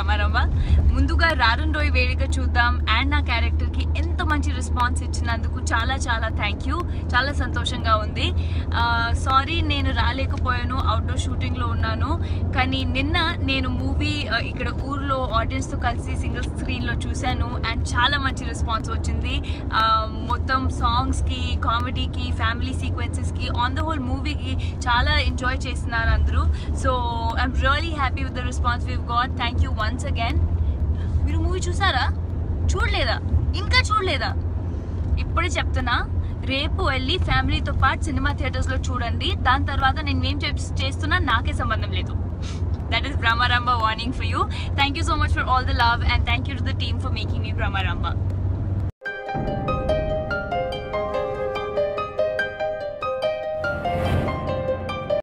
భ్రమరమ్మ ముందుగా రారన్ రోయ్ వేడిక చూద్దాం అండ్ నా క్యారెక్టర్కి ఎంత మంచి రెస్పాన్స్ ఇచ్చినందుకు చాలా చాలా థ్యాంక్ యూ చాలా సంతోషంగా ఉంది సారీ నేను రాలేకపోయాను అవుట్డోర్ షూటింగ్లో ఉన్నాను కానీ నిన్న నేను మూవీ ఇక్కడ ఊర్లో ఆడియన్స్తో కలిసి సింగిల్ స్క్రీన్లో చూశాను అండ్ చాలా మంచి రెస్పాన్స్ వచ్చింది ఆ, మొత్తం సాంగ్స్కి కామెడీకి ఫ్యామిలీ సీక్వెన్సెస్కి ఆన్ ద హోల్ మూవీకి చాలా ఎంజాయ్ చేస్తున్నారు అందరూ so I'm really happy with the response we've got thank you once again మీరు మూవీ చూసారా చూడలేదా ఇంకా చూడలేదా ఇప్పుడే చెప్తున్నా రేపు వెళ్ళి ఫ్యామిలీతో పాటు సినిమా థియేటర్స్లో చూడండి దాని తర్వాత నేను ఏం చేస్- చేస్తున్నా నాకే సంబంధం లేదు that is Brahmaramba warning for you thank you so much for all the love and thank you to the team for making me Brahmaramba